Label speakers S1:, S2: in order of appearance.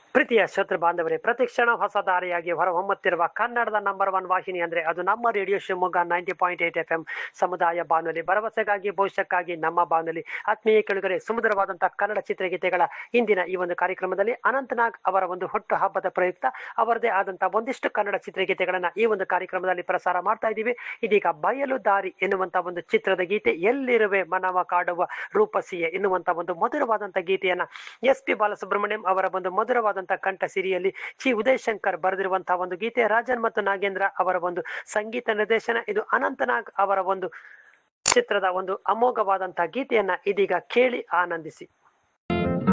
S1: ಪ್ರೀತಿಯ ಶ್ರೋತೃ ಬಾಂಧವರೇ ಪ್ರತಿಕ್ಷಣ ಹೊಸ ದಾರಿಯಾಗಿ ಹೊರಹೊಮ್ಮುತ್ತಿರುವ ಕನ್ನಡದ ನಂಬರ್ ಒನ್ ವಾಹಿನಿ ಅಂದ್ರೆ ಅದು ನಮ್ಮ radio Shivamogga ninety point eight F M ಸಮುದಾಯ ಬಾನುಲಿ ಭರವಸೆಗಾಗಿ ಭವಿಷ್ಯಕ್ಕಾಗಿ ನಮ್ಮ ಬಾನುಲಿ ಆತ್ಮೀಯ ಕೆಳಗರೆ ಸುಮಧುರವಾದಂತಹ ಕನ್ನಡ ಚಿತ್ರಗೀತೆಗಳ ಇಂದಿನ ಈ ಒಂದು ಕಾರ್ಯಕ್ರಮದಲ್ಲಿ ಅನಂತನಾಗ್ ಅವರ ಒಂದು ಹುಟ್ಟು ಹಬ್ಬದ ಪ್ರಯುಕ್ತ ಅವರದೇ ಆದಂತಹ ಒಂದಿಷ್ಟು ಕನ್ನಡ ಚಿತ್ರಗೀತೆಗಳನ್ನ ಈ ಒಂದು ಕಾರ್ಯಕ್ರಮದಲ್ಲಿ ಪ್ರಸಾರ ಮಾಡ್ತಾ ಇದ್ದೀವಿ ಇದೀಗ ಬಯಲು ದಾರಿ ಎನ್ನುವಂತ ಒಂದು ಚಿತ್ರದ ಗೀತೆ ಎಲ್ಲಿರುವೆ ಮನವ ಕಾಡುವ ರೂಪಸಿಯೆ ಎನ್ನುವಂತ ಒಂದು ಮಧುರವಾದಂತಹ ಗೀತೆಯನ್ನ ಎಸ್ ಪಿ ಬಾಲಸುಬ್ರಹ್ಮಣ್ಯಂ ಅವರ ಒಂದು ಮಧುರವಾದಂತಹ ಕಂಠ ಸಿರಿಯಲ್ಲಿ ಚಿ ಉದಯ್ ಶಂಕರ್ ಬರೆದಿರುವಂತಹ ಒಂದು ಗೀತೆ ರಾಜನ್ ಮತ್ತು ನಾಗೇಂದ್ರ ಅವರ ಒಂದು ಸಂಗೀತ ನಿರ್ದೇಶನ ಇದು ಅನಂತನಾಗ್ ಅವರ ಒಂದು ಚಿತ್ರದ ಒಂದು ಅಮೋಘವಾದಂತಹ ಗೀತೆಯನ್ನ ಇದೀಗ ಕೇಳಿ ಆನಂದಿಸಿ